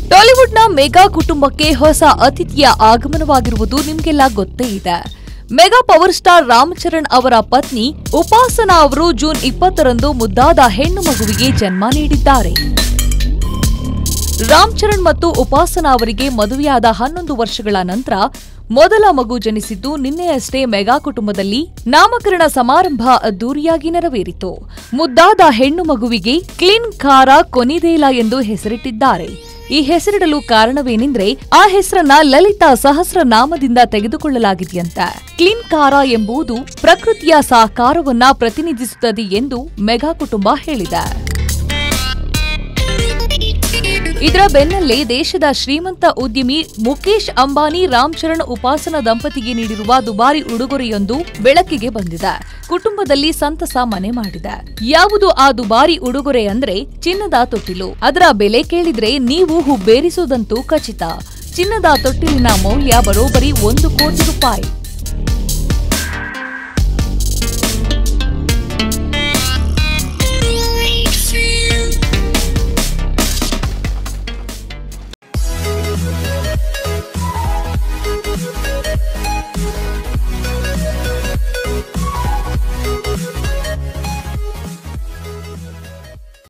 ಟಾಲಿವುಡ್ನ mega ಕುಟುಂಬಕ್ಕೆ ಹೊಸ ಅತಿಥಿಯ ಆಗಮನವಾಗಿರುವುದು ನಿಮ್ಗೆಲ್ಲ ಗೊತ್ತೇ ಇದೆ ಮೆಗಾ ಪವರ್ ಸ್ಟಾರ್ ರಾಮಚರಣ್ ಅವರ ಪತ್ನಿ ಉಪಾಸನಾ ಅವರು ಜೂನ್ ಇಪ್ಪತ್ತರಂದು ಮುದ್ದಾದ ಹೆಣ್ಣು ಮಗುವಿಗೆ ಜನ್ಮ ನೀಡಿದ್ದಾರೆ ರಾಮ್ ಚರಣ್ ಮತ್ತು ಉಪಾಸನಾ ಅವರಿಗೆ ಮದುವೆಯಾದ ಹನ್ನೊಂದು ವರ್ಷಗಳ ನಂತರ ಮೊದಲ ಮಗು ಜನಿಸಿದ್ದು ನಿನ್ನೆಯಷ್ಟೇ ಮೆಗಾ ಕುಟುಂಬದಲ್ಲಿ ನಾಮಕರಣ ಸಮಾರಂಭ ಅದ್ದೂರಿಯಾಗಿ ನೆರವೇರಿತು ಮುದ್ದಾದ ಹೆಣ್ಣು ಮಗುವಿಗೆ ಕ್ಲೀನ್ ಖಾರ ಕೊನಿದೇಲ ಎಂದು ಹೆಸರಿಟ್ಟಿದ್ದಾರೆ ಈ ಹೆಸರಿಡಲು ಕಾರಣವೇನೆಂದ್ರೆ ಆ ಹೆಸರನ್ನ ಲಲಿತಾ ಸಹಸ್ರನಾಮದಿಂದ ತೆಗೆದುಕೊಳ್ಳಲಾಗಿದೆಯಂತೆ ಕ್ಲೀನ್ ಖಾರ ಎಂಬುದು ಪ್ರಕೃತಿಯ ಸಾಕಾರವನ್ನ ಪ್ರತಿನಿಧಿಸುತ್ತದೆ ಎಂದು ಮೆಗಾ ಕುಟುಂಬ ಹೇಳಿದೆ ಇದರ ಬೆನ್ನಲ್ಲೇ ದೇಶದ ಶ್ರೀಮಂತ ಉದ್ಯಮಿ ಮುಖೇಶ್ ಅಂಬಾನಿ ರಾಮ್ ಚರಣ್ ಉಪಾಸನ ದಂಪತಿಗೆ ನೀಡಿರುವ ದುಬಾರಿ ಉಡುಗೊರೆಯೊಂದು ಬೆಳಕಿಗೆ ಬಂದಿದೆ ಕುಟುಂಬದಲ್ಲಿ ಸಂತಸ ಮನೆ ಮಾಡಿದೆ ಯಾವುದು ಆ ದುಬಾರಿ ಉಡುಗೊರೆ ಅಂದ್ರೆ ಚಿನ್ನದ ತೊಟ್ಟಿಲು ಅದರ ಬೆಲೆ ಕೇಳಿದ್ರೆ ನೀವು ಹುಬ್ಬೇರಿಸುವುದಂತೂ ಖಚಿತ ಚಿನ್ನದ ತೊಟ್ಟಿಲಿನ ಮೌಲ್ಯ ಬರೋಬ್ಬರಿ ಒಂದು ಕೋಟಿ ರೂಪಾಯಿ